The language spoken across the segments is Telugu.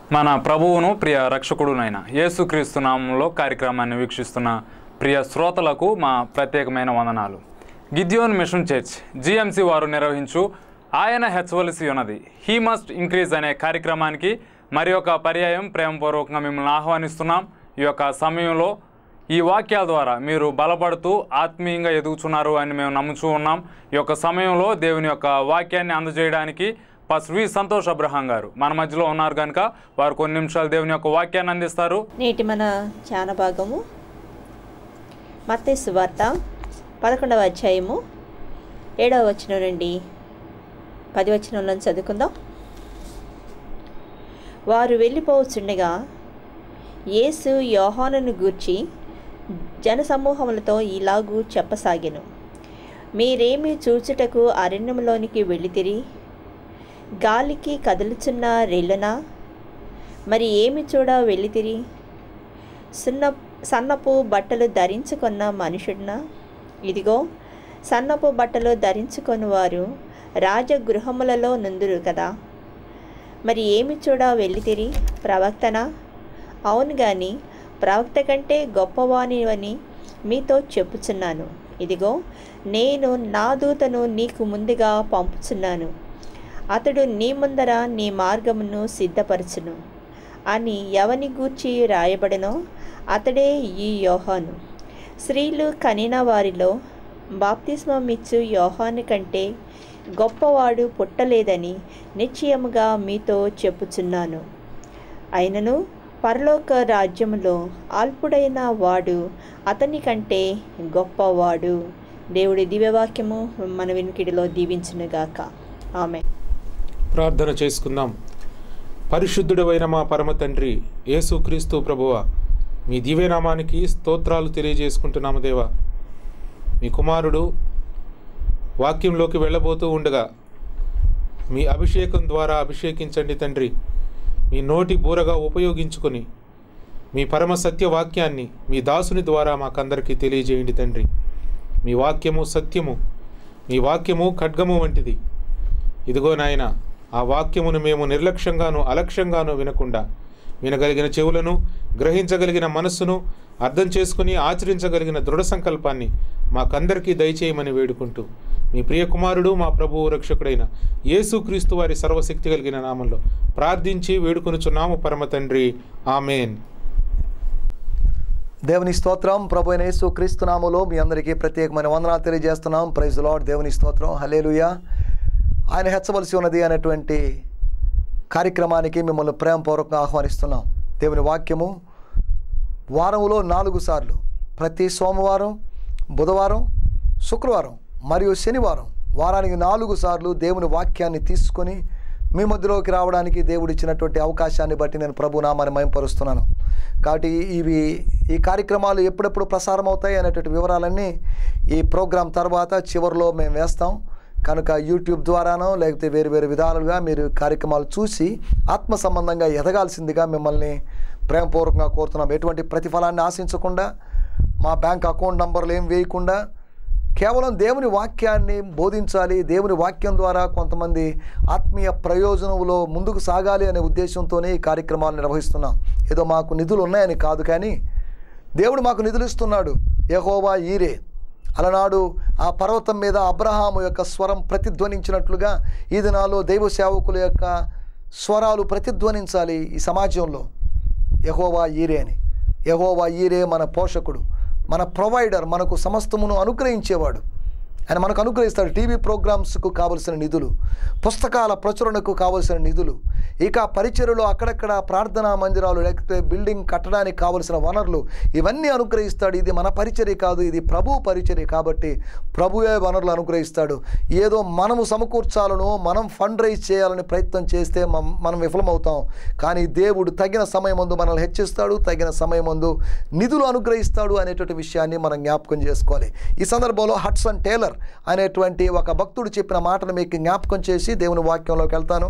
మన ప్రభువును ప్రియ రక్షకుడునైన యేసుక్రీస్తు నామంలో కార్యక్రమాన్ని వీక్షిస్తున్న ప్రియ శ్రోతలకు మా ప్రత్యేకమైన వందనాలు గిద్యోన్ మిషన్ చర్చ్ జిఎంసి వారు నిర్వహించు ఆయన హెచ్చవలసి ఉన్నది హీ మస్ట్ ఇంక్రీజ్ అనే కార్యక్రమానికి మరి ఒక పర్యాయం ప్రేమపూర్వకంగా మిమ్మల్ని ఆహ్వానిస్తున్నాం ఈ యొక్క సమయంలో ఈ వాక్యాల ద్వారా మీరు బలపడుతూ ఆత్మీయంగా ఎదుగుతున్నారు అని మేము నమ్ముచూ ఉన్నాం ఈ యొక్క సమయంలో దేవుని యొక్క వాక్యాన్ని అందజేయడానికి పాస్ వి సంతోష్ అబ్రహాం గారు మన మధ్యలో ఉన్నారు కనుక వారు కొన్ని నిమిషాలు దేవుని యొక్క వాక్యాన్ని అందిస్తారు నేటి మన ధ్యాన భాగము మత్తయి సువార్త పదకొండవ అధ్యాయము ఏడవ వచనం నుండి పది వచనంలో చదువుకుందాం వారు వెళ్ళిపోవచ్చుండగా యేసు యోహానును గూర్చి జనసమూహములతో ఇలాగూ చెప్పసాగెను మీరేమి చూచుటకు అరణ్యంలోనికి వెళ్ళితిరి గాలికి కదులుచున్న రెల్లునా మరి ఏమి చూడ వెళ్ళితిరి సున్న సన్నపు బట్టలు ధరించుకున్న మనుషుడినా ఇదిగో సన్నపు బట్టలు ధరించుకొని వారు రాజగృహములలో నుందురు కదా మరి ఏమి చూడ వెళ్ళితిరి ప్రవక్తనా అవును కానీ ప్రవక్త కంటే గొప్పవాని అని మీతో చెప్పుచున్నాను ఇదిగో నేను నా దూతను నీకు ముందుగా పంపుచున్నాను అతడు నీ ముందర నీ మార్గమును సిద్ధపరచును అని ఎవని గూర్చి రాయబడనో అతడే ఈ యోహాను స్త్రీలు కనిన వారిలో బాప్తిస్మం ఇచ్చు యోహాను కంటే గొప్పవాడు పుట్టలేదని నిశ్చయముగా మీతో చెప్పుచున్నాను అయినను పరలోక రాజ్యములో అల్పుడైన వాడు అతని కంటే గొప్పవాడు దేవుడి దివ్యవాక్యము మన వినికిడిలో దీవించునుగాక ఆమె ప్రార్థన చేసుకుందాం పరిశుద్ధుడైన మా పరమ తండ్రి యేసుక్రీస్తు ప్రభువ మీ దివ్యనామానికి స్తోత్రాలు తెలియజేసుకుంటున్నాము దేవా మీ కుమారుడు వాక్యంలోకి వెళ్ళబోతూ ఉండగా మీ అభిషేకం ద్వారా అభిషేకించండి తండ్రి మీ నోటి బూరగా ఉపయోగించుకొని మీ పరమ సత్య వాక్యాన్ని మీ దాసుని ద్వారా మాకందరికీ తెలియజేయండి తండ్రి మీ వాక్యము సత్యము మీ వాక్యము ఖడ్గము వంటిది ఇదిగో నాయన ఆ వాక్యమును మేము నిర్లక్ష్యంగాను అలక్ష్యంగాను వినకుండా వినగలిగిన చెవులను గ్రహించగలిగిన మనస్సును అర్థం చేసుకుని ఆచరించగలిగిన దృఢ సంకల్పాన్ని మాకందరికీ దయచేయమని వేడుకుంటూ మీ ప్రియ కుమారుడు మా ప్రభువు రక్షకుడైన యేసుక్రీస్తు వారి సర్వశక్తి కలిగిన నామంలో ప్రార్థించి వేడుకొనుచున్నాము పరమ తండ్రి ఆమెన్ దేవుని స్తోత్రం ప్రభు అయిన యేసు క్రీస్తు నామములో మీ అందరికీ ప్రత్యేకమైన వందనాలు తెలియజేస్తున్నాం ప్రైజ్ లార్డ్ దేవుని స్తోత్రం హలేలుయా ఆయన హెచ్చవలసి ఉన్నది అనేటువంటి కార్యక్రమానికి మిమ్మల్ని ప్రేమపూర్వకంగా ఆహ్వానిస్తున్నాం దేవుని వాక్యము వారంలో నాలుగు సార్లు ప్రతి సోమవారం బుధవారం శుక్రవారం మరియు శనివారం వారానికి నాలుగు సార్లు దేవుని వాక్యాన్ని తీసుకొని మీ మధ్యలోకి రావడానికి దేవుడు ఇచ్చినటువంటి అవకాశాన్ని బట్టి నేను ప్రభు నామాన్ని మయంపరుస్తున్నాను కాబట్టి ఇవి ఈ కార్యక్రమాలు ఎప్పుడెప్పుడు ప్రసారం అవుతాయి అనేటువంటి వివరాలన్నీ ఈ ప్రోగ్రాం తర్వాత చివరిలో మేము వేస్తాం కనుక యూట్యూబ్ ద్వారానో లేకపోతే వేరు వేరు విధాలుగా మీరు కార్యక్రమాలు చూసి ఆత్మ సంబంధంగా ఎదగాల్సిందిగా మిమ్మల్ని ప్రేమపూర్వకంగా కోరుతున్నాం ఎటువంటి ప్రతిఫలాన్ని ఆశించకుండా మా బ్యాంక్ అకౌంట్ నంబర్లు ఏం వేయకుండా కేవలం దేవుని వాక్యాన్ని బోధించాలి దేవుని వాక్యం ద్వారా కొంతమంది ఆత్మీయ ప్రయోజనంలో ముందుకు సాగాలి అనే ఉద్దేశంతోనే ఈ కార్యక్రమాలు నిర్వహిస్తున్నాం ఏదో మాకు నిధులు ఉన్నాయని కాదు కానీ దేవుడు మాకు నిధులు ఇస్తున్నాడు యహోవా ఈరే అలనాడు ఆ పర్వతం మీద అబ్రహాము యొక్క స్వరం ప్రతిధ్వనించినట్లుగా ఈ దినాల్లో దైవ సేవకుల యొక్క స్వరాలు ప్రతిధ్వనించాలి ఈ సమాజంలో యహోవా ఈరే అని యహోవా ఈరే మన పోషకుడు మన ప్రొవైడర్ మనకు సమస్తమును అనుగ్రహించేవాడు ఆయన మనకు అనుగ్రహిస్తాడు టీవీ ప్రోగ్రామ్స్కు కావలసిన నిధులు పుస్తకాల ప్రచురణకు కావలసిన నిధులు ఇక పరిచయలో అక్కడక్కడ ప్రార్థనా మందిరాలు లేకపోతే బిల్డింగ్ కట్టడానికి కావలసిన వనరులు ఇవన్నీ అనుగ్రహిస్తాడు ఇది మన పరిచర్య కాదు ఇది ప్రభు పరిచర్య కాబట్టి ప్రభువే వనరులు అనుగ్రహిస్తాడు ఏదో మనము సమకూర్చాలను మనం ఫండ్ రైజ్ చేయాలని ప్రయత్నం చేస్తే మం- మనం విఫలమవుతాం కానీ దేవుడు తగిన సమయం ముందు మనల్ని హెచ్చిస్తాడు తగిన సమయం ముందు నిధులు అనుగ్రహిస్తాడు అనేటువంటి విషయాన్ని మనం జ్ఞాపకం చేసుకోవాలి ఈ సందర్భంలో హట్సన్ టేలర్ అనేటువంటి ఒక భక్తుడు చెప్పిన మాటను మీకు జ్ఞాపకం చేసి దేవుని వాక్యంలోకి వెళ్తాను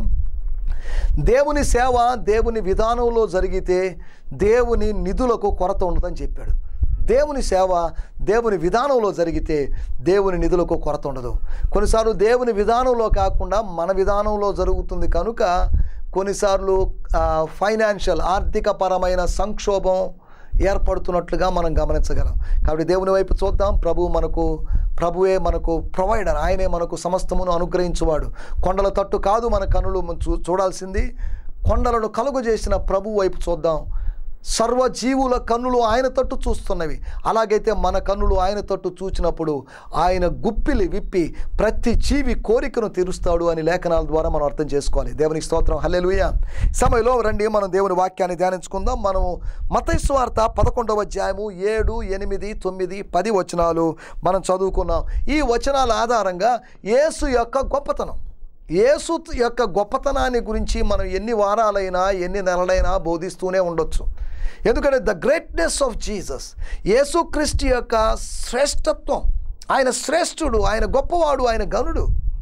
దేవుని సేవ దేవుని విధానంలో జరిగితే దేవుని నిధులకు కొరత ఉండదని చెప్పాడు దేవుని సేవ దేవుని విధానంలో జరిగితే దేవుని నిధులకు కొరత ఉండదు కొన్నిసార్లు దేవుని విధానంలో కాకుండా మన విధానంలో జరుగుతుంది కనుక కొన్నిసార్లు ఫైనాన్షియల్ ఆర్థిక పరమైన సంక్షోభం ఏర్పడుతున్నట్లుగా మనం గమనించగలం కాబట్టి దేవుని వైపు చూద్దాం ప్రభు మనకు ప్రభువే మనకు ప్రొవైడర్ ఆయనే మనకు సమస్తమును అనుగ్రహించువాడు కొండల తట్టు కాదు మన కనులు చూ చూడాల్సింది కొండలను కలుగు చేసిన ప్రభు వైపు చూద్దాం సర్వజీవుల కన్నులు ఆయన తట్టు చూస్తున్నవి అలాగైతే మన కన్నులు ఆయన తట్టు చూచినప్పుడు ఆయన గుప్పిలి విప్పి ప్రతి జీవి కోరికను తీరుస్తాడు అని లేఖనాల ద్వారా మనం అర్థం చేసుకోవాలి దేవునికి స్తోత్రం హల్లెలూయ సమయంలో రండి మనం దేవుని వాక్యాన్ని ధ్యానించుకుందాం మనము మతైస్వార్త పదకొండవ అధ్యాయము ఏడు ఎనిమిది తొమ్మిది పది వచనాలు మనం చదువుకున్నాం ఈ వచనాల ఆధారంగా యేసు యొక్క గొప్పతనం యేసు యొక్క గొప్పతనాన్ని గురించి మనం ఎన్ని వారాలైనా ఎన్ని నెలలైనా బోధిస్తూనే ఉండొచ్చు ఎందుకంటే ద గ్రేట్నెస్ ఆఫ్ జీసస్ యేసుక్రీస్తు యొక్క శ్రేష్టత్వం ఆయన శ్రేష్ఠుడు ఆయన గొప్పవాడు ఆయన గనుడు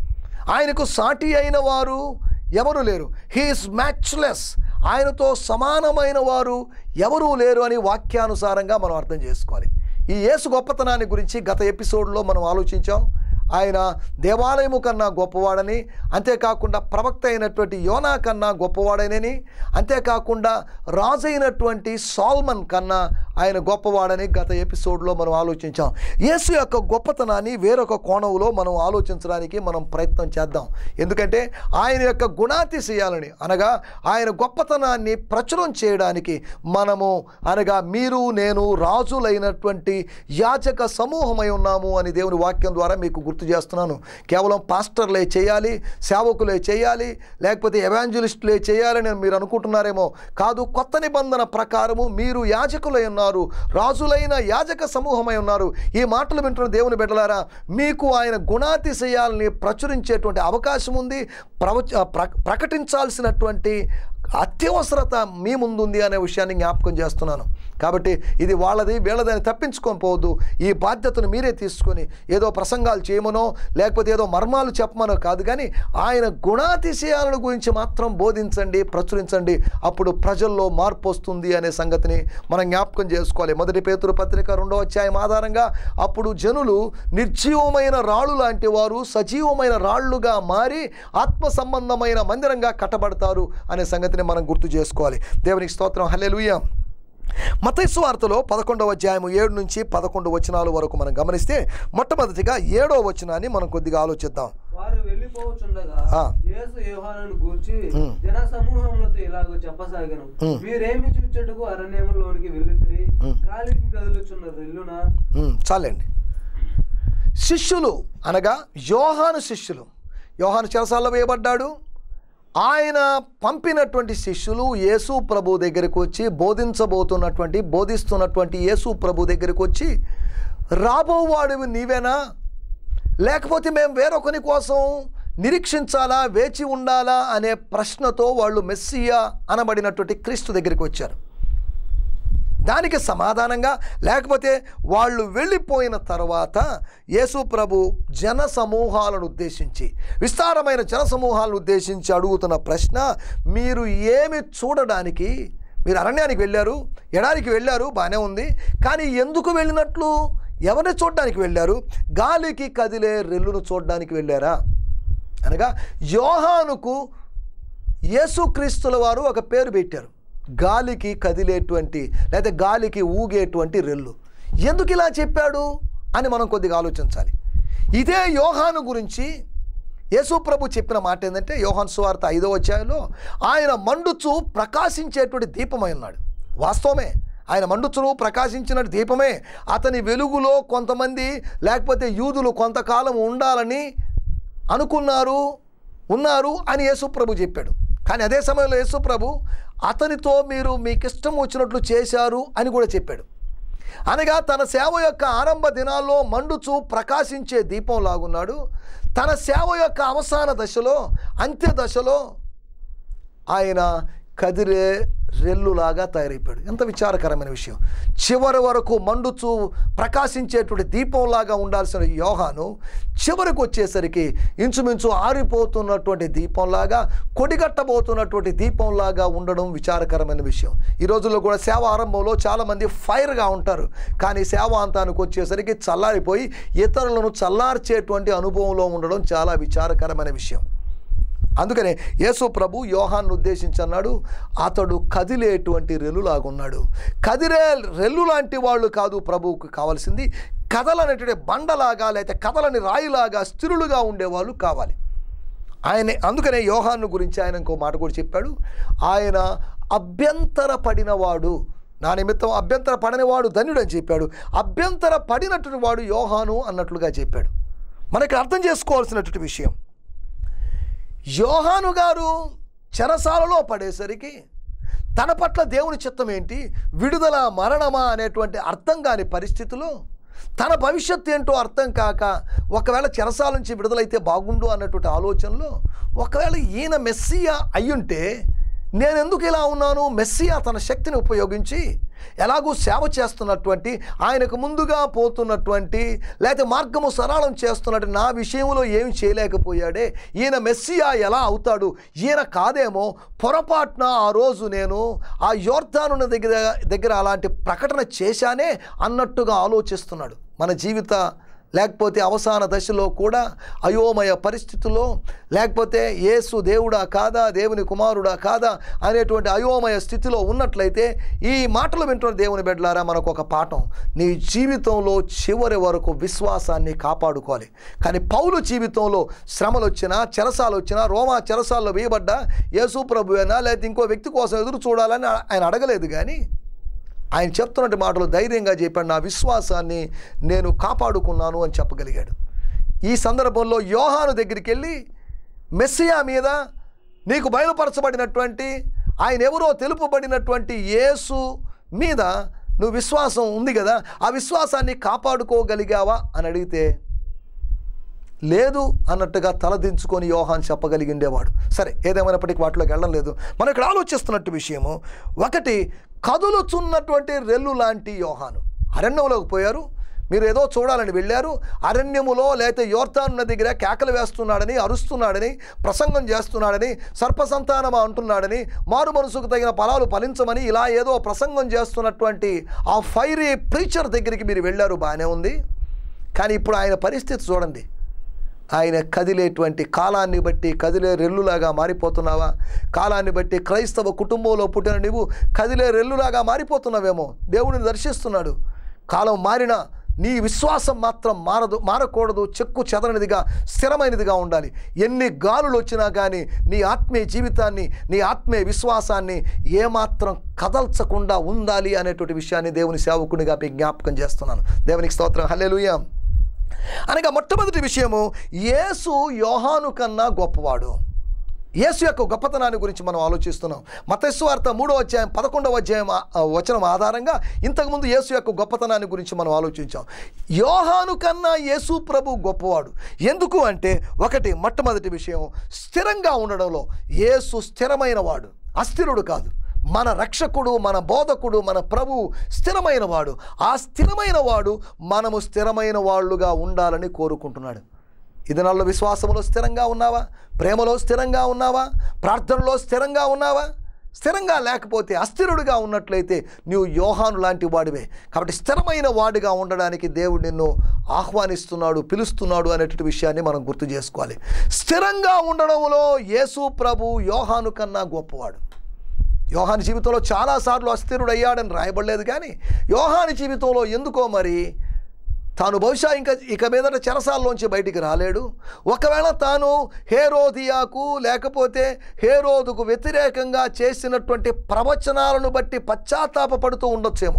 ఆయనకు సాటి అయిన వారు ఎవరు లేరు హీఈస్ మ్యాచ్లెస్ ఆయనతో సమానమైన వారు ఎవరూ లేరు అని వాక్యానుసారంగా మనం అర్థం చేసుకోవాలి ఈ యేసు గొప్పతనాన్ని గురించి గత ఎపిసోడ్లో మనం ఆలోచించాం ఆయన దేవాలయము కన్నా గొప్పవాడని అంతేకాకుండా ప్రవక్త అయినటువంటి యోనా కన్నా గొప్పవాడనని అంతేకాకుండా రాజు అయినటువంటి సాల్మన్ కన్నా ఆయన గొప్పవాడని గత ఎపిసోడ్లో మనం ఆలోచించాం యేసు యొక్క గొప్పతనాన్ని వేరొక కోణంలో మనం ఆలోచించడానికి మనం ప్రయత్నం చేద్దాం ఎందుకంటే ఆయన యొక్క గుణాతిశయాలని అనగా ఆయన గొప్పతనాన్ని ప్రచురం చేయడానికి మనము అనగా మీరు నేను రాజులైనటువంటి యాచక సమూహమై ఉన్నాము అని దేవుని వాక్యం ద్వారా మీకు గుర్తు చేస్తున్నాను కేవలం పాస్టర్లే చేయాలి సేవకులే చేయాలి లేకపోతే ఎవాంజలిస్టులే చేయాలని మీరు అనుకుంటున్నారేమో కాదు కొత్త నిబంధన ప్రకారము మీరు యాజకులై ఉన్నారు రాజులైన యాజక సమూహమై ఉన్నారు ఈ మాటలు వింటున్న దేవుని బిడ్డలారా మీకు ఆయన గుణాతిశయాల్ని ప్రచురించేటువంటి అవకాశం ఉంది ప్రవచ ప్ర ప్రకటించాల్సినటువంటి అత్యవసరత మీ ముందుంది అనే విషయాన్ని జ్ఞాపకం చేస్తున్నాను కాబట్టి ఇది వాళ్ళది వీళ్ళదని తప్పించుకొని పోవద్దు ఈ బాధ్యతను మీరే తీసుకొని ఏదో ప్రసంగాలు చేయమనో లేకపోతే ఏదో మర్మాలు చెప్పమనో కాదు కానీ ఆయన గుణాతిశయాలను గురించి మాత్రం బోధించండి ప్రచురించండి అప్పుడు ప్రజల్లో మార్పు వస్తుంది అనే సంగతిని మనం జ్ఞాపకం చేసుకోవాలి మొదటి పేతురు పత్రిక రెండో అధ్యాయం ఆధారంగా అప్పుడు జనులు నిర్జీవమైన రాళ్ళు లాంటి వారు సజీవమైన రాళ్లుగా మారి ఆత్మ సంబంధమైన మందిరంగా కట్టబడతారు అనే సంగతిని మనం గుర్తు చేసుకోవాలి దేవునికి స్తోత్రం హల్లెలూయా మతైసు వార్తలో పదకొండవ అధ్యాయము ఏడు నుంచి పదకొండు వచనాల వరకు మనం గమనిస్తే మొట్టమొదటిగా ఏడో వచనాన్ని మనం కొద్దిగా ఆలోచిద్దాం వారు వెళ్ళిపోవచ్చుండగా ఆ. యేసు యోహానును గూర్చి ఉమ్. జన సమూహములతో ఇలాగ చెప్పసాగను ఉమ్. మీరేమి చూచెట్టుకు అరణ్యములోనికి వెళ్ళితిరి ఉమ్. గాలికి కదులుచున్న రెల్లున ఉమ్, చాలండి శిష్యులు అనగా యోహాను శిష్యులు యోహాను చెరసాల్లో వేయబడ్డాడు ఆయన పంపినటువంటి శిష్యులు యేసు ప్రభు దగ్గరికి వచ్చి బోధించబోతున్నటువంటి బోధిస్తున్నటువంటి యేసు ప్రభు దగ్గరికి వచ్చి రాబోవాడివి నీవేనా లేకపోతే మేము వేరొకని కోసం నిరీక్షించాలా వేచి ఉండాలా అనే ప్రశ్నతో వాళ్ళు మెస్సియా అనబడినటువంటి క్రీస్తు దగ్గరికి వచ్చారు దానికి సమాధానంగా లేకపోతే వాళ్ళు వెళ్ళిపోయిన తర్వాత యేసు ప్రభు జన సమూహాలను ఉద్దేశించి విస్తారమైన జన సమూహాలను ఉద్దేశించి అడుగుతున్న ప్రశ్న మీరు ఏమి చూడడానికి మీరు అరణ్యానికి వెళ్ళారు ఎడారికి వెళ్ళారు బాగానే ఉంది కానీ ఎందుకు వెళ్ళినట్లు ఎవరిని చూడడానికి వెళ్ళారు గాలికి కదిలే రెల్లును చూడడానికి వెళ్ళారా అనగా యోహానుకు యేసుక్రీస్తుల వారు ఒక పేరు పెట్టారు గాలికి కదిలేటువంటి లేదా గాలికి ఊగేటువంటి రెల్లు ఎందుకు ఇలా చెప్పాడు అని మనం కొద్దిగా ఆలోచించాలి ఇదే యోహాను గురించి యేసు ప్రభు చెప్పిన మాట ఏంటంటే యోహాన్ సువార్త ఐదో అధ్యాయంలో ఆయన మండుచు ప్రకాశించేటువంటి దీపమై ఉన్నాడు వాస్తవమే ఆయన మండుచును ప్రకాశించిన దీపమే అతని వెలుగులో కొంతమంది లేకపోతే యూదులు కొంతకాలం ఉండాలని అనుకున్నారు ఉన్నారు అని యేసుప్రభు చెప్పాడు కానీ అదే సమయంలో యేసుప్రభు అతనితో మీరు మీకు ఇష్టం వచ్చినట్లు చేశారు అని కూడా చెప్పాడు అనగా తన సేవ యొక్క ఆరంభ దినాల్లో మండుచు ప్రకాశించే దీపం లాగున్నాడు తన సేవ యొక్క అవసాన దశలో అంత్య దశలో ఆయన కదిరే రెల్లులాగా తయారైపోయాడు ఎంత విచారకరమైన విషయం చివరి వరకు మండుచు ప్రకాశించేటువంటి దీపంలాగా ఉండాల్సిన యోహాను చివరికి వచ్చేసరికి ఇంచుమించు ఆరిపోతున్నటువంటి దీపంలాగా కొడిగట్టబోతున్నటువంటి దీపంలాగా ఉండడం విచారకరమైన విషయం ఈ రోజుల్లో కూడా సేవ ఆరంభంలో చాలామంది ఫైర్గా ఉంటారు కానీ సేవాంతానికి వచ్చేసరికి చల్లారిపోయి ఇతరులను చల్లార్చేటువంటి అనుభవంలో ఉండడం చాలా విచారకరమైన విషయం అందుకనే యేసు ప్రభు యోహాన్ని ఉద్దేశించి అన్నాడు అతడు కదిలేటువంటి రెల్లులాగున్నాడు కదిలే రెల్లు లాంటి వాళ్ళు కాదు ప్రభువుకు కావాల్సింది కథలనేటువంటి బండలాగా లేకపోతే కథలని రాయిలాగా స్థిరులుగా ఉండేవాళ్ళు కావాలి ఆయన అందుకనే యోహాను గురించి ఆయన ఇంకో మాట కూడా చెప్పాడు ఆయన అభ్యంతర పడినవాడు నా నిమిత్తం అభ్యంతర పడనివాడు ధన్యుడు అని చెప్పాడు అభ్యంతర పడినటువంటి వాడు యోహాను అన్నట్లుగా చెప్పాడు మనకి అర్థం చేసుకోవాల్సినటువంటి విషయం యోహాను గారు చెరసాలలో పడేసరికి తన పట్ల దేవుని చిత్తం ఏంటి విడుదల మరణమా అనేటువంటి అర్థం కాని పరిస్థితిలో తన భవిష్యత్తు ఏంటో అర్థం కాక ఒకవేళ చెరసాల నుంచి విడుదలైతే బాగుండు అన్నటువంటి ఆలోచనలో ఒకవేళ ఈయన మెస్సియా అయ్యుంటే నేను ఎందుకు ఇలా ఉన్నాను మెస్సియా తన శక్తిని ఉపయోగించి ఎలాగూ సేవ చేస్తున్నటువంటి ఆయనకు ముందుగా పోతున్నటువంటి లేకపోతే మార్గము సరళం చేస్తున్నట్టు నా విషయంలో ఏమి చేయలేకపోయాడే ఈయన మెస్సియా ఎలా అవుతాడు ఈయన కాదేమో పొరపాటున ఆ రోజు నేను ఆ యోర్ధాను దగ్గర దగ్గర అలాంటి ప్రకటన చేశానే అన్నట్టుగా ఆలోచిస్తున్నాడు మన జీవిత లేకపోతే అవసాన దశలో కూడా అయోమయ పరిస్థితుల్లో లేకపోతే యేసు దేవుడా కాదా దేవుని కుమారుడా కాదా అనేటువంటి అయోమయ స్థితిలో ఉన్నట్లయితే ఈ మాటలు వింటున్న దేవుని బిడ్డలారా మనకు ఒక పాఠం నీ జీవితంలో చివరి వరకు విశ్వాసాన్ని కాపాడుకోవాలి కానీ పౌలు జీవితంలో శ్రమలు వచ్చినా చెరసాలు వచ్చినా రోమా చెరసాల్లో వేయబడ్డా యేసు ప్రభువేనా లేకపోతే ఇంకో వ్యక్తి కోసం ఎదురు చూడాలని ఆయన అడగలేదు కానీ ఆయన చెప్తున్నట్టు మాటలు ధైర్యంగా చెప్పాడు నా విశ్వాసాన్ని నేను కాపాడుకున్నాను అని చెప్పగలిగాడు ఈ సందర్భంలో యోహాను దగ్గరికి వెళ్ళి మెస్సియా మీద నీకు బయలుపరచబడినటువంటి ఆయన ఎవరో తెలుపబడినటువంటి యేసు మీద నువ్వు విశ్వాసం ఉంది కదా ఆ విశ్వాసాన్ని కాపాడుకోగలిగావా అని అడిగితే లేదు అన్నట్టుగా తలదించుకొని యోహాన్ చెప్పగలిగిండేవాడు సరే ఏదేమైనప్పటికీ వాటిలోకి వెళ్ళడం లేదు మనం ఇక్కడ ఆలోచిస్తున్నట్టు విషయము ఒకటి కదులుచున్నటువంటి రెల్లు లాంటి యోహాను అరణ్యంలోకి పోయారు మీరు ఏదో చూడాలని వెళ్ళారు అరణ్యములో లేకపోతే యోర్తాను నది దగ్గర కేకలు వేస్తున్నాడని అరుస్తున్నాడని ప్రసంగం చేస్తున్నాడని సర్పసంతానమా అంటున్నాడని మారు మనసుకు తగిన ఫలాలు ఫలించమని ఇలా ఏదో ప్రసంగం చేస్తున్నటువంటి ఆ ఫైరీ ప్రీచర్ దగ్గరికి మీరు వెళ్ళారు బాగానే ఉంది కానీ ఇప్పుడు ఆయన పరిస్థితి చూడండి ఆయన కదిలేటువంటి కాలాన్ని బట్టి కదిలే రెల్లులాగా మారిపోతున్నావా కాలాన్ని బట్టి క్రైస్తవ కుటుంబంలో పుట్టిన నీవు కదిలే రెల్లులాగా మారిపోతున్నావేమో దేవుడిని దర్శిస్తున్నాడు కాలం మారినా నీ విశ్వాసం మాత్రం మారదు మారకూడదు చెక్కు చెదరనిదిగా స్థిరమైనదిగా ఉండాలి ఎన్ని గాలులు వచ్చినా కానీ నీ ఆత్మీయ జీవితాన్ని నీ ఆత్మీయ విశ్వాసాన్ని ఏమాత్రం కదల్చకుండా ఉండాలి అనేటువంటి విషయాన్ని దేవుని సేవకునిగా మీకు జ్ఞాపకం చేస్తున్నాను దేవునికి స్తోత్రం హల్లెలూయా అనగా మొట్టమొదటి విషయము యేసు యోహాను కన్నా గొప్పవాడు యేసు యొక్క గొప్పతనాన్ని గురించి మనం ఆలోచిస్తున్నాం మతస్వార్త మూడో అధ్యాయం పదకొండవ అధ్యాయం ఆ- ఆ వచనం ఆధారంగా ఇంతకుముందు యేసు యొక్క గొప్పతనాన్ని గురించి మనం ఆలోచించాం యోహాను కన్నా యేసు ప్రభు గొప్పవాడు ఎందుకు అంటే ఒకటి మొట్టమొదటి విషయం స్థిరంగా ఉండడంలో యేసు స్థిరమైన వాడు అస్థిరుడు కాదు మన రక్షకుడు మన బోధకుడు మన ప్రభు స్థిరమైన వాడు ఆ స్థిరమైన వాడు మనము స్థిరమైన వాళ్ళుగా ఉండాలని కోరుకుంటున్నాడు ఇది నాలో విశ్వాసములో స్థిరంగా ఉన్నావా ప్రేమలో స్థిరంగా ఉన్నావా ప్రార్థనలో స్థిరంగా ఉన్నావా స్థిరంగా లేకపోతే అస్థిరుడిగా ఉన్నట్లయితే నీవు యోహాను లాంటి వాడివే కాబట్టి స్థిరమైన వాడిగా ఉండడానికి దేవుడు నిన్ను ఆహ్వానిస్తున్నాడు పిలుస్తున్నాడు అనేటువంటి విషయాన్ని మనం గుర్తు చేసుకోవాలి స్థిరంగా ఉండడంలో యేసు ప్రభు యోహాను కన్నా గొప్పవాడు యోహాని జీవితంలో చాలాసార్లు అస్థిరుడు అయ్యాడని రాయబడలేదు కానీ యోహాని జీవితంలో ఎందుకో మరి తాను బహుశా ఇంకా ఇక మీదట చెరసాల్లోంచి బయటికి రాలేడు ఒకవేళ తాను హేరోదియాకు లేకపోతే హేరోదుకు వ్యతిరేకంగా చేసినటువంటి ప్రవచనాలను బట్టి పశ్చాత్తాపపడుతూ ఉండొచ్చేమో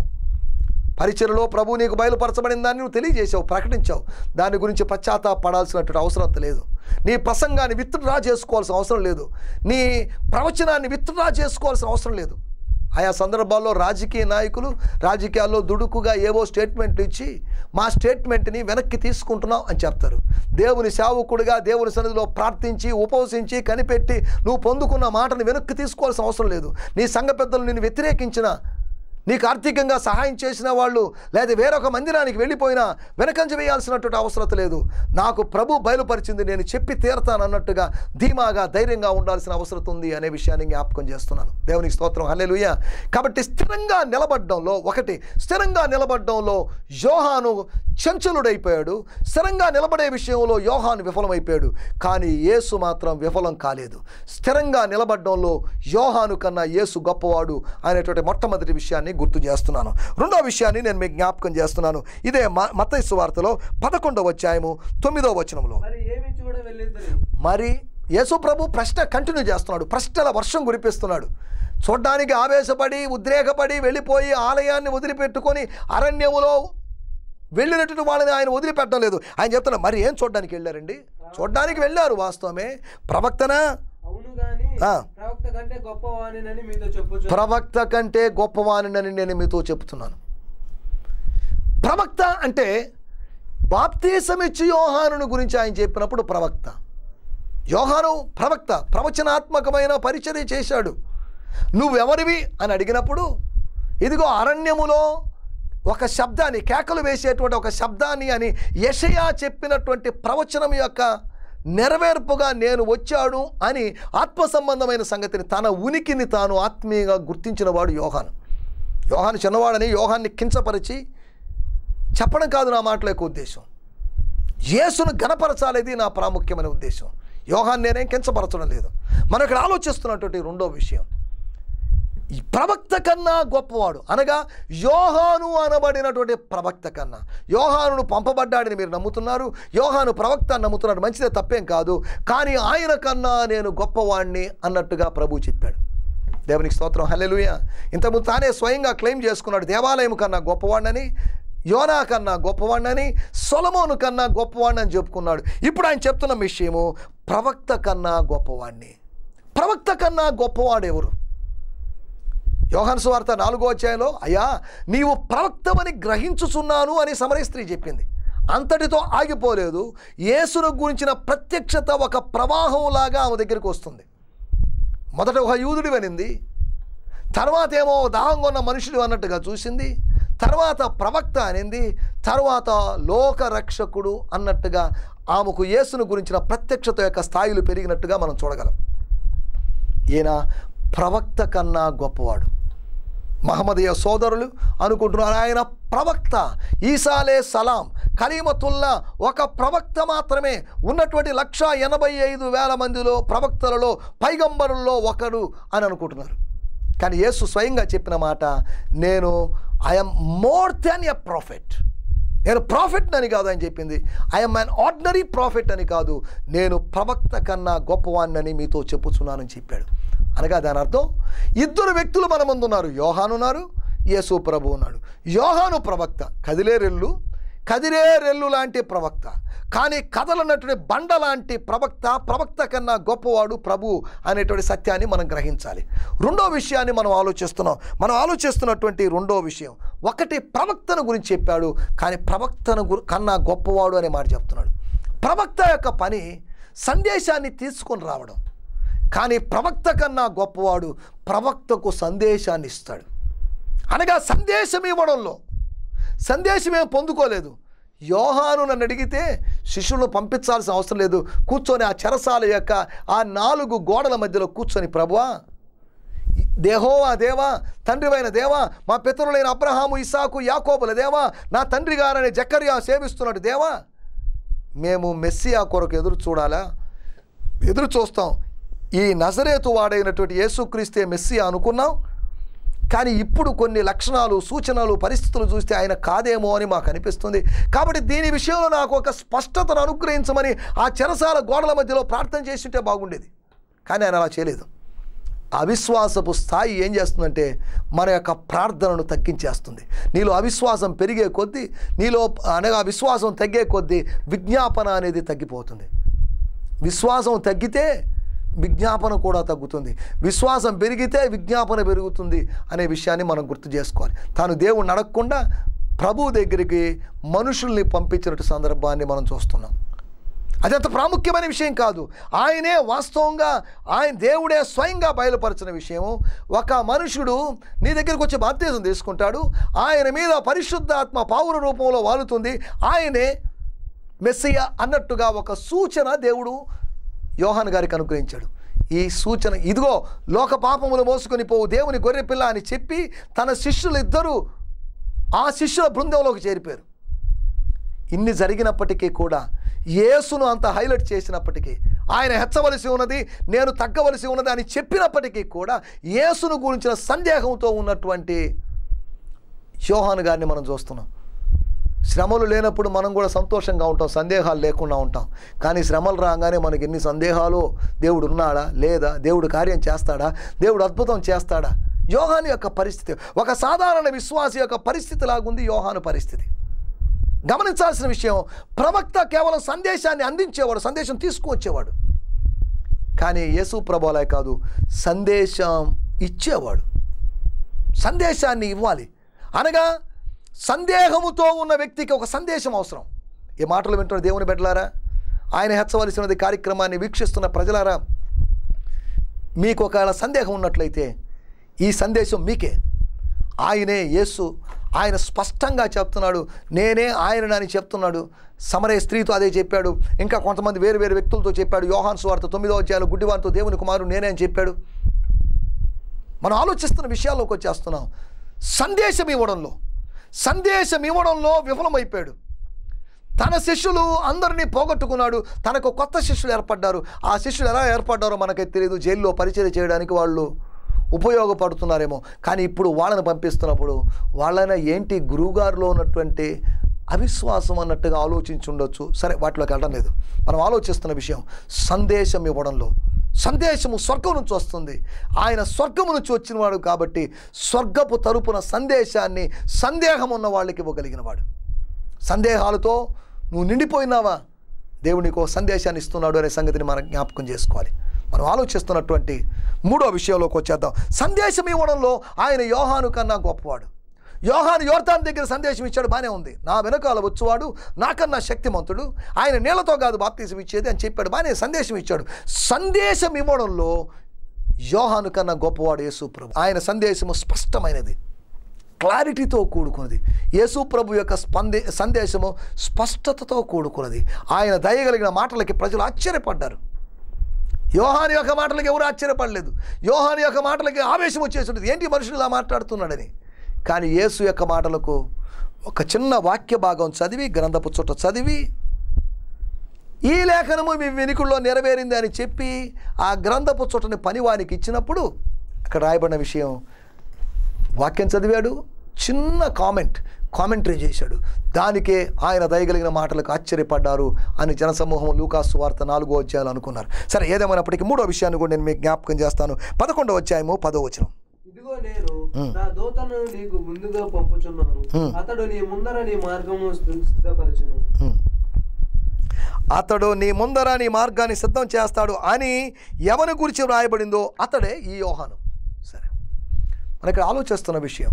పరిచయలో ప్రభు నీకు బయలుపరచబడిన దాన్ని నువ్వు తెలియజేసావు ప్రకటించావు దాని గురించి పశ్చాత్తాపడాల్సినటువంటి అవసరం లేదు నీ ప్రసంగాన్ని విత్డ్రా చేసుకోవాల్సిన అవసరం లేదు నీ ప్రవచనాన్ని విత్డ్రా చేసుకోవాల్సిన అవసరం లేదు ఆయా సందర్భాల్లో రాజకీయ నాయకులు రాజకీయాల్లో దుడుకుగా ఏవో స్టేట్మెంట్లు ఇచ్చి మా స్టేట్మెంట్ని వెనక్కి తీసుకుంటున్నాం అని చెప్తారు దేవుని సేవకుడిగా దేవుని సన్నిధిలో ప్రార్థించి ఉపవసించి కనిపెట్టి నువ్వు పొందుకున్న మాటని వెనక్కి తీసుకోవాల్సిన అవసరం లేదు నీ సంఘ పెద్దలు నిన్ను వ్యతిరేకించిన నీకు ఆర్థికంగా సహాయం చేసిన వాళ్ళు లేదా వేరొక మందిరానికి వెళ్ళిపోయినా వెనకంజ వేయాల్సినటువంటి అవసరం లేదు నాకు ప్రభు బయలుపరిచింది నేను చెప్పి తీరతాను అన్నట్టుగా ధీమాగా ధైర్యంగా ఉండాల్సిన అవసరం ఉంది అనే విషయాన్ని జ్ఞాపకం చేస్తున్నాను దేవునికి స్తోత్రం హల్లెలూయా కాబట్టి స్థిరంగా నిలబడడంలో ఒకటి స్థిరంగా నిలబడడంలో యోహాను చంచలుడైపోయాడు స్థిరంగా నిలబడే విషయంలో యోహాను విఫలమైపోయాడు కానీ యేసు మాత్రం విఫలం కాలేదు స్థిరంగా నిలబడడంలో యోహాను కన్నా యేసు గొప్పవాడు అనేటువంటి మొట్టమొదటి విషయాన్ని గుర్తు చేస్తున్నాను రెండో విషయాన్ని నేను మీకు జ్ఞాపకం చేస్తున్నాను ఇదే మత్తైసు వార్తలో పదకొండవ అధ్యాయము తొమ్మిదో వచనంలో మరి ఏమి చూడ వెళ్ళిద్దరు మరి యేసు ప్రభు ప్రశ్న కంటిన్యూ చేస్తున్నాడు ప్రశ్నల వర్షం కురిపిస్తున్నాడు చూడ్డానికి ఆవేశపడి ఉద్రేకపడి వెళ్ళిపోయి ఆలయాన్ని వదిలిపెట్టుకొని అరణ్యములో వెళ్ళినటువంటి వాళ్ళని ఆయన వదిలిపెట్టడం లేదు ఆయన చెప్తున్నా మరి ఏం చూడడానికి వెళ్ళారండి చూడడానికి వెళ్ళారు వాస్తవమే ప్రవక్తనా అవును గాని ఆ. ప్రవక్త కంటే గొప్పవాణినని మీతో చెప్పొచ్చు ప్రవక్త కంటే గొప్పవానినని నేను మీతో చెప్తున్నాను ప్రవక్త అంటే బాప్తీసమిచ్చి యోహానుని గురించి ఆయన చెప్పినప్పుడు ప్రవక్త యోహాను ప్రవక్త ప్రవచనాత్మకమైన పరిచర్య చేశాడు నువ్వెవరివి అని అడిగినప్పుడు ఇదిగో అరణ్యములో ఒక శబ్దాన్ని కేకలు వేసేటువంటి ఒక శబ్దాన్ని అని యషయా చెప్పినటువంటి ప్రవచనం యొక్క నెరవేర్పుగా నేను వచ్చాడు అని ఆత్మ సంబంధమైన సంగతిని తన ఉనికిని తాను ఆత్మీయంగా గుర్తించిన వాడు యోహాను యోహాను చిన్నవాడని యోహాన్ని కించపరిచి చెప్పడం కాదు నా మాటల యొక్క ఉద్దేశం యేసును గణపరచాలేది నా ప్రాముఖ్యమైన ఉద్దేశం యోహాన్ నేనేం కించపరచడం లేదు మనం ఇక్కడ ఆలోచిస్తున్నటువంటి రెండో విషయం ఈ ప్రవక్త కన్నా గొప్పవాడు అనగా యోహాను అనబడినటువంటి ప్రవక్త కన్నా యోహానును పంపబడ్డాడని మీరు నమ్ముతున్నారు యోహాను ప్రవక్త అని నమ్ముతున్నారు మంచిదే తప్పేం కాదు కానీ ఆయన కన్నా నేను గొప్పవాణ్ణి అన్నట్టుగా ప్రభు చెప్పాడు దేవునికి స్తోత్రం హల్లెలూయా ఇంతకుముందు తానే స్వయంగా క్లెయిమ్ చేసుకున్నాడు దేవాలయం కన్నా గొప్పవాడినని యోనా కన్నా గొప్పవాడినని సొలమోను కన్నా గొప్పవాడిని అని చెప్పుకున్నాడు ఇప్పుడు ఆయన చెప్తున్న విషయము ప్రవక్త కన్నా గొప్పవాడిని ప్రవక్త కన్నా గొప్పవాడు ఎవరు యోహాను సువార్త నాలుగో అధ్యాయంలో అయ్యా నీవు ప్రవక్తమని గ్రహించుచున్నాను అని సమరయ స్త్రీ చెప్పింది అంతటితో ఆగిపోలేదు యేసును గురించిన ప్రత్యక్షత ఒక ప్రవాహంలాగా ఆమె దగ్గరికి వస్తుంది మొదట ఒక యూదుడి వినింది తర్వాత ఏమో దాహంగా ఉన్న మనుషుడు అన్నట్టుగా చూసింది తర్వాత ప్రవక్త అనింది తర్వాత లోక రక్షకుడు అన్నట్టుగా ఆమెకు యేసును గురించిన ప్రత్యక్షత యొక్క స్థాయిలు పెరిగినట్టుగా మనం చూడగలం ఈయన ప్రవక్త కన్నా గొప్పవాడు మహమ్మదీయ సోదరులు అనుకుంటున్నారు ఆయన ప్రవక్త ఈసాలే సలాం కలీమతుల్లా ఒక ప్రవక్త మాత్రమే ఉన్నటువంటి లక్ష ఎనభై ఐదు వేల మందిలో ప్రవక్తలలో పైగంబరుల్లో ఒకడు అని అనుకుంటున్నారు కానీ యేసు స్వయంగా చెప్పిన మాట నేను I'm more than a prophet నేను ప్రాఫిట్ అని కాదు అని చెప్పింది ఐఎమ్ అన్ ఆర్డినరీ ప్రాఫిట్ అని కాదు నేను ప్రవక్త కన్నా గొప్పవాణ్ణని మీతో చెప్పుచున్నానని చెప్పాడు అనగా దాని అర్థం ఇద్దరు వ్యక్తులు మన ముందు ఉన్నారు యోహాను ఉన్నారు యేసు ప్రభు ఉన్నాడు యోహాను ప్రవక్త కదిలే రెల్లు కదిలే రెల్లు లాంటి ప్రవక్త కానీ కథలన్నటువంటి బండ లాంటి ప్రవక్త ప్రవక్త కన్నా గొప్పవాడు ప్రభు అనేటువంటి సత్యాన్ని మనం గ్రహించాలి రెండో విషయాన్ని మనం ఆలోచిస్తున్నాం మనం ఆలోచిస్తున్నటువంటి రెండో విషయం ఒకటి ప్రవక్తను గురించి చెప్పాడు కానీ ప్రవక్తను గురి కన్నా గొప్పవాడు అనే మాట చెప్తున్నాడు ప్రవక్త యొక్క పని సందేశాన్ని తీసుకొని రావడం కానీ ప్రవక్త కన్నా గొప్పవాడు ప్రవక్తకు సందేశాన్ని ఇస్తాడు అనగా సందేశం ఇవ్వడంలో సందేశం ఏం పొందుకోలేదు యోహాను నన్ను అడిగితే శిష్యులను పంపించాల్సిన అవసరం లేదు కూర్చొని ఆ చెరసాల యొక్క ఆ నాలుగు గోడల మధ్యలో కూర్చొని ప్రభువా దేహోవా దేవా తండ్రివైన దేవా మా పితరులైన అబ్రహాము ఇసాకు యాకోబుల దేవా నా తండ్రి గారని జక్కరియా సేవిస్తున్నాడు దేవా మేము మెస్సియా కొరకు ఎదురు చూడాలా ఎదురు చూస్తాం ఈ నజరేతు వాడైనటువంటి యేసుక్రీస్తే మెస్సియా అనుకున్నాం కానీ ఇప్పుడు కొన్ని లక్షణాలు సూచనలు పరిస్థితులు చూస్తే ఆయన కాదేమో అని మాకు అనిపిస్తుంది కాబట్టి దీని విషయంలో నాకు ఒక స్పష్టతను అనుగ్రహించమని ఆ చెరసాల గోడల మధ్యలో ప్రార్థన చేసింటే బాగుండేది కానీ ఆయన అలా చేయలేదు అవిశ్వాసపు స్థాయి ఏం చేస్తుందంటే మన యొక్క ప్రార్థనను తగ్గించేస్తుంది నీలో అవిశ్వాసం పెరిగే కొద్దీ నీలో అనగా విశ్వాసం తగ్గే కొద్దీ విజ్ఞాపన అనేది తగ్గిపోతుంది విశ్వాసం తగ్గితే విజ్ఞాపన కూడా తగ్గుతుంది విశ్వాసం పెరిగితే విజ్ఞాపన పెరుగుతుంది అనే విషయాన్ని మనం గుర్తు చేసుకోవాలి తాను దేవుణ్ణి అడగకుండా ప్రభు దగ్గరికి మనుషుల్ని పంపించినట్టు సందర్భాన్ని మనం చూస్తున్నాం అది అంత ప్రాముఖ్యమైన విషయం కాదు ఆయనే వాస్తవంగా ఆయన దేవుడే స్వయంగా బయలుపరిచిన విషయం ఒక మనుషుడు నీ దగ్గరికి వచ్చి బాప్తీసం తీసుకుంటాడు ఆయన మీద పరిశుద్ధాత్మ పావుర రూపంలో వాలుతుంది ఆయనే మెస్సియ అన్నట్టుగా ఒక సూచన దేవుడు యోహాన్ గారికి అనుగ్రహించాడు ఈ సూచన ఇదిగో లోక పాపములు మోసుకొని పోవు దేవుని గొర్రెపిల్ల అని చెప్పి తన శిష్యులు ఇద్దరు ఆ శిష్యుల బృందంలోకి చేరిపోయారు ఇన్ని జరిగినప్పటికీ కూడా యేసును అంత హైలైట్ చేసినప్పటికీ ఆయన హెచ్చవలసి ఉన్నది నేను తగ్గవలసి ఉన్నది అని చెప్పినప్పటికీ కూడా యేసును గురించిన సందేహంతో ఉన్నటువంటి యోహాను గారిని మనం చూస్తున్నాం శ్రమలు లేనప్పుడు మనం కూడా సంతోషంగా ఉంటాం సందేహాలు లేకుండా ఉంటాం కానీ శ్రమలు రాగానే మనకి ఎన్ని సందేహాలు దేవుడు ఉన్నాడా లేదా దేవుడు కార్యం చేస్తాడా దేవుడు అద్భుతం చేస్తాడా యోహాను యొక్క పరిస్థితి ఒక సాధారణ విశ్వాసి యొక్క పరిస్థితి లాగుంది యోహాను పరిస్థితి గమనించాల్సిన విషయం ప్రవక్త కేవలం సందేశాన్ని అందించేవాడు సందేశం తీసుకువచ్చేవాడు కానీ యేసు ప్రభాలే కాదు సందేశం ఇచ్చేవాడు సందేశాన్ని ఇవ్వాలి అనగా సందేహముతో ఉన్న వ్యక్తికి ఒక సందేశం అవసరం ఈ మాటలు వింటున్న దేవుని బిడ్డలారా ఆయన హెచ్చవలసినది కార్యక్రమాన్ని వీక్షిస్తున్న ప్రజలారా మీకు ఒకవేళ సందేహం ఉన్నట్లయితే ఈ సందేశం మీకే ఆయనే యేసు ఆయన స్పష్టంగా చెప్తున్నాడు నేనే ఆయనని చెప్తున్నాడు సమరయ స్త్రీతో అదే చెప్పాడు ఇంకా కొంతమంది వేరు వేరు వ్యక్తులతో చెప్పాడు యోహాన్ స్వార్త తొమ్మిదో అధ్యాయులు గుడ్డివారితో దేవుని కుమారుడు నేనే అని చెప్పాడు మనం ఆలోచిస్తున్న విషయాల్లోకి వచ్చేస్తున్నాం సందేశం ఇవ్వడంలో సందేశం ఇవ్వడంలో విఫలమైపోయాడు తన శిష్యులు అందరినీ పోగొట్టుకున్నాడు తనకు కొత్త శిష్యులు ఏర్పడ్డారు ఆ శిష్యులు ఎలా ఏర్పడ్డారో మనకైతే తెలియదు జైల్లో పరిచయం చేయడానికి వాళ్ళు ఉపయోగపడుతున్నారేమో కానీ ఇప్పుడు వాళ్ళని పంపిస్తున్నప్పుడు వాళ్ళైనా ఏంటి గురువుగారిలో ఉన్నటువంటి అవిశ్వాసం అన్నట్టుగా ఆలోచించి ఉండొచ్చు సరే వాటిలోకి వెళ్ళడం లేదు మనం ఆలోచిస్తున్న విషయం సందేశం ఇవ్వడంలో సందేశము స్వర్గం నుంచి వస్తుంది ఆయన స్వర్గము నుంచి వచ్చినవాడు కాబట్టి స్వర్గపు తరపున సందేశాన్ని సందేహం ఉన్న వాళ్ళకి ఇవ్వగలిగిన వాడు సందేహాలతో నువ్వు నిండిపోయినావా దేవుడు నీకు ఒక సందేశాన్ని ఇస్తున్నాడు అనే సంగతిని మనం జ్ఞాపకం చేసుకోవాలి మనం ఆలోచిస్తున్నటువంటి మూడో విషయంలోకి వచ్చేద్దాం సందేశం ఇవ్వడంలో ఆయన యోహాను కన్నా గొప్పవాడు యోహాను యోర్తాన్ దగ్గర సందేశం ఇచ్చాడు బాగానే ఉంది నా వెనకాల వచ్చేవాడు నాకన్నా శక్తిమంతుడు ఆయన నీళ్లతో కాదు బాప్తీసం ఇచ్చేది అని చెప్పాడు బాగానే సందేశం ఇచ్చాడు సందేశం ఇవ్వడంలో యోహాను కన్నా గొప్పవాడు యేసు ప్రభు ఆయన సందేశము స్పష్టమైనది క్లారిటీతో కూడుకున్నది యేసు ప్రభు యొక్క స్పందే సందేశము స్పష్టతతో కూడుకున్నది ఆయన దయగలిగిన మాటలకి ప్రజలు ఆశ్చర్యపడ్డారు యోహాని యొక్క మాటలకి ఎవరు ఆశ్చర్యపడలేదు యోహాని యొక్క మాటలకి ఆవేశం వచ్చేసింది ఏంటి మనుషులు ఇలా మాట్లాడుతున్నాడని కానీ యేసు యొక్క మాటలకు ఒక చిన్న వాక్య భాగం చదివి గ్రంథపు చుట్ట చదివి ఈ లేఖనము మీ వెనుకల్లో నెరవేరింది అని చెప్పి ఆ గ్రంథపు చుట్టని పనివానికి ఇచ్చినప్పుడు అక్కడ రాయబడిన విషయం వాక్యం చదివాడు చిన్న కామెంట్ కామెంటరీ చేశాడు దానికే ఆయన దయగలిగిన మాటలకు ఆశ్చర్యపడ్డారు అని జనసమూహం లూకాసు వార్త నాలుగో అధ్యాయాలు అనుకున్నారు సరే ఏదేమైనప్పటికీ మూడో విషయాన్ని కూడా నేను మీకు జ్ఞాపకం చేస్తాను పదకొండో అధ్యాయము పదో వచనం ఇదిగో నేను నా దూతను నీకు ముందుగా పంపుచున్నాను అతడు నీ ముందర నీ మార్గము సిద్ధపరచును హ్మ్. అతడు నీ ముందర నీ మార్గాన్ని సిద్ధం చేస్తాడు అని ఎవరి గురించి వ్రాయబడిందో అతడే ఈ యోహాను సరే మనకి ఆలోచిస్తున్న విషయం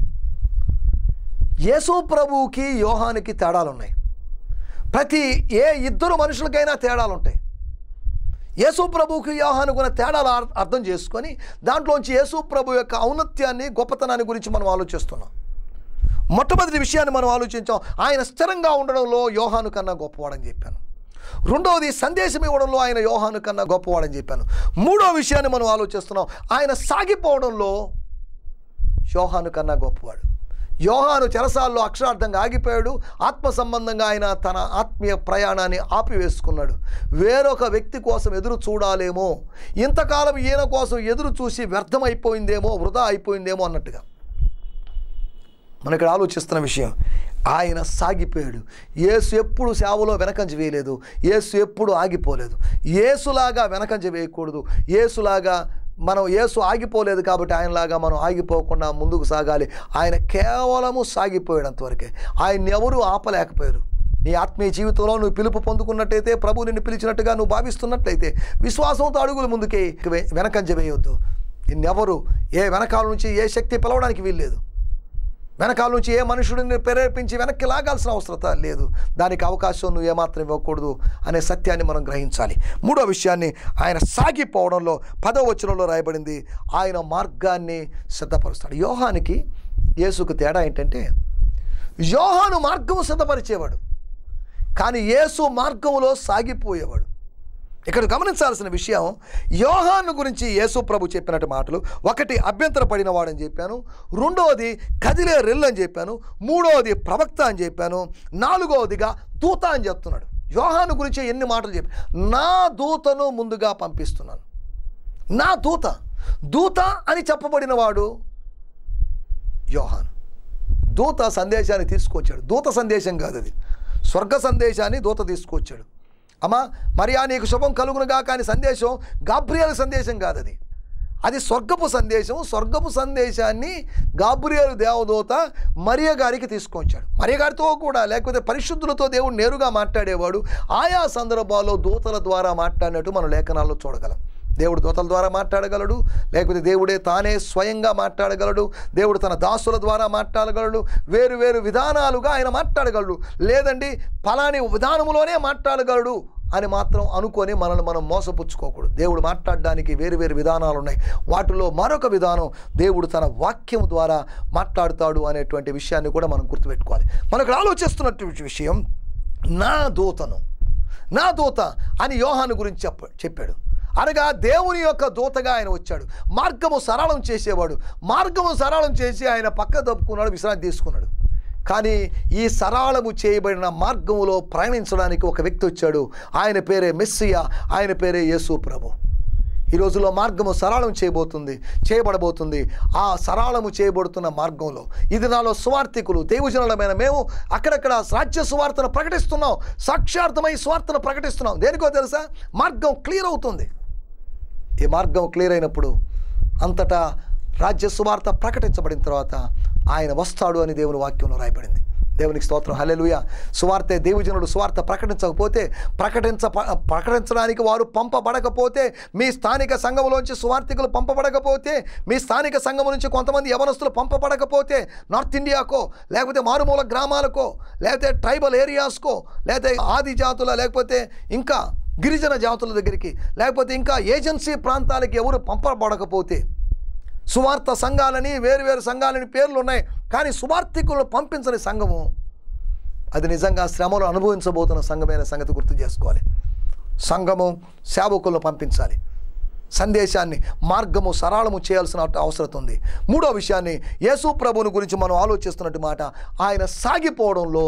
యేసు ప్రభువుకి యోహానికి తేడాలు ఉన్నాయి ప్రతి ఏ ఇద్దరు మనుషులకైనా తేడాలు ఉంటాయి యేసు ప్రభువుకి యోహానుకున్న తేడాలు అర్- అర్థం చేసుకొని దాంట్లోంచి యేసు ప్రభు యొక్క ఔన్నత్యాన్ని గొప్పతనాన్ని గురించి మనం ఆలోచిస్తున్నాం మొట్టమొదటి విషయాన్ని మనం ఆలోచించాం ఆయన స్థిరంగా ఉండడంలో యోహాను కన్నా గొప్పవాడని చెప్పాను రెండవది సందేశం ఇవ్వడంలో ఆయన యోహాను కన్నా గొప్పవాడని చెప్పాను మూడో విషయాన్ని మనం ఆలోచిస్తున్నాం ఆయన సాగిపోవడంలో యోహాను కన్నా గొప్పవాడు యోహాను చెరసాల్లో అక్షరార్థంగా ఆగిపోయాడు ఆత్మ సంబంధంగా ఆయన తన ఆత్మీయ ప్రయాణాన్ని ఆపివేసుకున్నాడు వేరొక వ్యక్తి కోసం ఎదురు చూడాలేమో ఇంతకాలం ఈయన కోసం ఎదురు చూసి వ్యర్థమైపోయిందేమో వృధా అయిపోయిందేమో అన్నట్టుగా మనం ఇక్కడ ఆలోచిస్తున్న విషయం ఆయన సాగిపోయాడు యేసు ఎప్పుడు సేవలో వెనకంజ వేయలేదు యేసు ఎప్పుడు ఆగిపోలేదు యేసులాగా వెనకంజ వేయకూడదు యేసులాగా మనం యేసు ఆగిపోలేదు కాబట్టి ఆయనలాగా మనం ఆగిపోకుండా ముందుకు సాగాలి ఆయన కేవలము సాగిపోయేంతవరకే ఆయన ఎవరు ఆపలేకపోయారు నీ ఆత్మీయ జీవితంలో నువ్వు పిలుపు పొందుకున్నట్టయితే ప్రభు నిన్ను పిలిచినట్టుగా నువ్వు భావిస్తున్నట్లయితే విశ్వాసంతో అడుగులు ముందుకే వె- వెనకంజ వేయొద్దు నిన్నెవరు ఏ వెనకాల నుంచి ఏ శక్తి పిలవడానికి వీల్లేదు వెనకాల నుంచి ఏ మనుషుడిని ప్రేరేపించి వెనక్కి లాగాల్సిన అవసరం లేదు దానికి అవకాశం నువ్వు ఏమాత్రం ఇవ్వకూడదు అనే సత్యాన్ని మనం గ్రహించాలి మూడో విషయాన్ని ఆయన సాగిపోవడంలో పదో వచనంలో రాయబడింది ఆయన మార్గాన్ని సిద్ధపరుస్తాడు యోహానికి యేసుకు తేడా ఏంటంటే యోహాను మార్గము సిద్ధపరిచేవాడు కానీ యేసు మార్గములో సాగిపోయేవాడు ఇక్కడ గమనించాల్సిన విషయం యోహాను గురించి యేసు ప్రభు చెప్పినట్టు మాటలు ఒకటి అభ్యంతర పడినవాడని చెప్పాను రెండవది కదిలే రెల్లు అని చెప్పాను మూడవది ప్రవక్త అని చెప్పాను నాలుగవదిగా దూత అని చెప్తున్నాడు యోహాను గురించి ఎన్ని మాటలు చెప్పి నా దూతను ముందుగా పంపిస్తున్నాను నా దూత దూత అని చెప్పబడిన వాడు యోహాను దూత సందేశాన్ని తీసుకొచ్చాడు దూత సందేశం కాదు అది స్వర్గ సందేశాన్ని దూత తీసుకొచ్చాడు అమ్మా మరియా నీకు శుభం కలుగునుగా కానీ సందేశం గాబ్రియల్ సందేశం కాదు అది అది స్వర్గపు సందేశం స్వర్గపు సందేశాన్ని గాబ్రియలు దేవదూత మరియ గారికి తీసుకొచ్చాడు మరియ గారితో కూడా లేకపోతే పరిశుద్ధులతో దేవుడు నేరుగా మాట్లాడేవాడు ఆయా సందర్భాల్లో దూతల ద్వారా మాట్లాడినట్టు మనం లేఖనాల్లో చూడగలం దేవుడు దూతల ద్వారా మాట్లాడగలడు లేకపోతే దేవుడే తానే స్వయంగా మాట్లాడగలడు దేవుడు తన దాసుల ద్వారా మాట్లాడగలడు వేరు వేరు విధానాలుగా ఆయన మాట్లాడగలడు లేదండి ఫలాని విధానములోనే మాట్లాడగలడు అని మాత్రం అనుకొని మనల్ని మనం మోసపుచ్చుకోకూడదు దేవుడు మాట్లాడడానికి వేరు వేరు విధానాలు ఉన్నాయి వాటిలో మరొక విధానం దేవుడు తన వాక్యం ద్వారా మాట్లాడుతాడు అనేటువంటి విషయాన్ని కూడా మనం గుర్తుపెట్టుకోవాలి మనకు ఆలోచిస్తున్నటువంటి విషయం నా దూతను నా దూత అని యోహాను గురించి చెప్ప చెప్పాడు అనగా దేవుని యొక్క దూతగా ఆయన వచ్చాడు మార్గము సరళం చేసేవాడు మార్గము సరళం చేసి ఆయన పక్క తప్పుకున్నాడు విశ్రాంతి తీసుకున్నాడు కానీ ఈ సరళము చేయబడిన మార్గములో ప్రయాణించడానికి ఒక వ్యక్తి వచ్చాడు ఆయన పేరే మెస్సియా ఆయన పేరే యేసు ప్రభు ఈ రోజుల్లో మార్గము సరళం చేయబోతుంది చేయబడబోతుంది ఆ సరళము చేయబడుతున్న మార్గంలో ఇది నాలో సువార్థికులు దేవజనులమైన మేము అక్కడక్కడ రాజ్య సువార్తను ప్రకటిస్తున్నాం సాక్షార్థమై సువార్తను ప్రకటిస్తున్నాం దేనికో తెలుసా మార్గం క్లియర్ అవుతుంది ఈ మార్గం క్లియర్ అయినప్పుడు అంతటా రాజ్య సువార్త ప్రకటించబడిన తర్వాత ఆయన వస్తాడు అని దేవుని వాక్యంలో రాయబడింది దేవునికి స్తోత్రం హల్లెలూయా సువార్తే దేవుజనుడు సువార్త ప్రకటించకపోతే ప్రకటించ ప్రకటించడానికి వారు పంపబడకపోతే మీ స్థానిక సంఘంలోంచి సువార్థికులు పంపబడకపోతే మీ స్థానిక సంఘం నుంచి కొంతమంది యవనస్తులు పంపబడకపోతే నార్త్ ఇండియాకో లేకపోతే మారుమూల గ్రామాలకో లేకపోతే ట్రైబల్ ఏరియాస్కో లేకపోతే ఆది జాతుల లేకపోతే ఇంకా గిరిజన జాతుల దగ్గరికి లేకపోతే ఇంకా ఏజెన్సీ ప్రాంతాలకి ఎవరు పంపబడకపోతే సువార్త సంఘాలని వేరు వేరు సంఘాలని పేర్లు ఉన్నాయి కానీ సువార్థికులను పంపించని సంఘము అది నిజంగా శ్రమలు అనుభవించబోతున్న సంఘమైన సంగతి గుర్తు చేసుకోవాలి సంఘము సేవకులను పంపించాలి సందేశాన్ని మార్గము సరళము చేయాల్సిన అవసరం ఉంది మూడో విషయాన్ని యేసు ప్రభుని గురించి మనం ఆలోచిస్తున్నట్టు మాట ఆయన సాగిపోవడంలో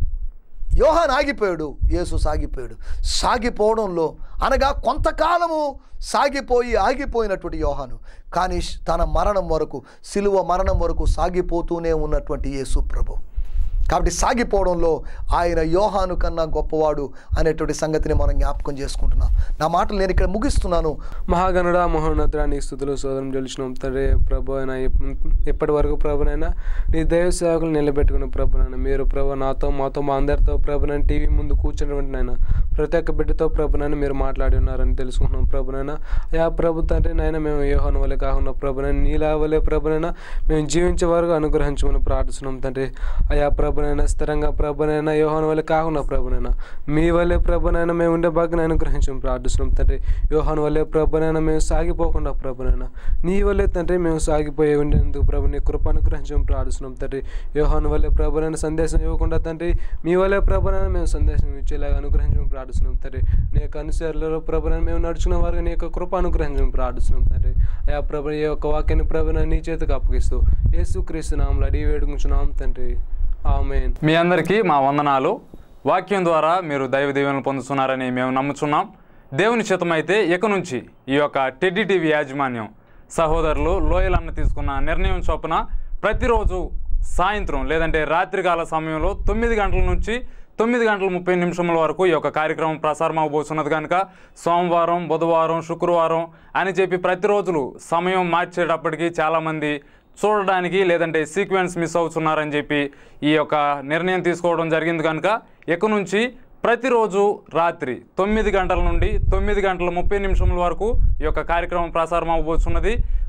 యోహాన్ ఆగిపోయాడు యేసు సాగిపోయాడు సాగిపోవడంలో అనగా కొంతకాలము సాగిపోయి ఆగిపోయినటువంటి యోహాను కానీ తన మరణం వరకు సిలువ మరణం వరకు సాగిపోతూనే ఉన్నటువంటి యేసు ప్రభు కాబట్టి సాగిపోవడంలో ఆయన యోహాను కన్నా గొప్పవాడు అనేటువంటి సంగతిని మనం జ్ఞాపకం చేసుకుంటున్నాం నా మాటలు నేను ఇక్కడ ముగిస్తున్నాను మహాగణుడ మహోన్నతుడా నీ స్థుతులు సోదరం చెల్లించిన తండ్రి ప్రభు అయినా ఇప్పటి వరకు ప్రభునైనా నీ దైవ సేవకులు నిలబెట్టుకున్న ప్రభునైనా మీరు ప్రభు నాతో మాతో మా అందరితో ప్రభునైనా టీవీ ముందు కూర్చున్నటువంటి నాయన ప్రతి ఒక్క బిడ్డతో ప్రభునైనా మీరు మాట్లాడి ఉన్నారని తెలుసుకుంటున్నాం ప్రభునైనా అయా ప్రభు తండ్రి నాయన మేము యోహాను వలె కాకుండా ప్రభునైనా నీలా వలె ప్రభునైనా మేము జీవించే వరకు అనుగ్రహించమని ప్రార్థిస్తున్నాం తండ్రి అయా ప్రభునైనా స్థిరంగా ప్రభునైనా యోహాను వలె కాకుండా ప్రభునైనా మీ వల్లే ప్రభునైనా మేము ఉండే భాగ్యాన్ని అనుగ్రహించమని ప్రార్థిస్తున్నాం తండ్రి యోహాను వల్లే ప్రభునైనా మేము సాగిపోకుండా ప్రభునైనా నీ వల్లే తండ్రి మేము సాగిపోయి ఉండేందుకు ప్రభు నీ కృప అనుగ్రహించమని ప్రార్థిస్తున్నాం తండ్రి యోహాను వల్లే ప్రభునైనా సందేశం ఇవ్వకుండా తండ్రి మీ వల్లే ప్రభునైనా మేము సందేశం ఇచ్చేలాగా అనుగ్రహించమని ప్రార్థిస్తున్నాం తండ్రి నీ యొక్క అనుసరులలో ప్రభునైనా మేము నడుచుకున్న వారికి నీ యొక్క కృప అనుగ్రహించమని ప్రార్థిస్తున్నాం తండ్రి అయా ప్రభు ఈ యొక్క వాక్యాన్ని ప్రభున నీ చేతికి అప్పగిస్తూ యేసు క్రీస్తు నామలు అడిగి వేడుకుంటున్నాం తండ్రి ఆమెన్ మీ అందరికీ మా వందనాలు వాక్యం ద్వారా మీరు దైవ దీవెనలు పొందుతున్నారని మేము నమ్ముచున్నాం దేవుని చిత్తమైతే ఇక నుంచి ఈ యొక్క టెడ్డి టీవీ యాజమాన్యం సహోదరులు లోయలన్న తీసుకున్న నిర్ణయం చొప్పున ప్రతిరోజు సాయంత్రం లేదంటే రాత్రికాల సమయంలో తొమ్మిది గంటల నుంచి తొమ్మిది గంటల ముప్పై నిమిషముల వరకు ఈ యొక్క కార్యక్రమం ప్రసారం అవబోతున్నది కనుక సోమవారం బుధవారం శుక్రవారం అని చెప్పి ప్రతిరోజులు సమయం మార్చేటప్పటికి చాలామంది చూడడానికి లేదంటే సీక్వెన్స్ మిస్ అవుతున్నారని చెప్పి ఈ యొక్క నిర్ణయం తీసుకోవడం జరిగింది కనుక ఇక నుంచి ప్రతిరోజు రాత్రి తొమ్మిది గంటల నుండి తొమ్మిది గంటల ముప్పై నిమిషముల వరకు ఈ యొక్క కార్యక్రమం ప్రసారం అవబోతున్నది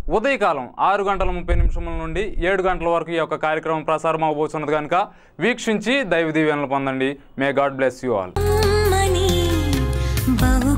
ఉదయకాలం ఆరు గంటల ముప్పై నిమిషముల నుండి ఏడు గంటల వరకు ఈ యొక్క కార్యక్రమం ప్రసారం అవబోతున్నది కనుక వీక్షించి దైవ దీవెనలు పొందండి may God bless you all అమ్మని బహు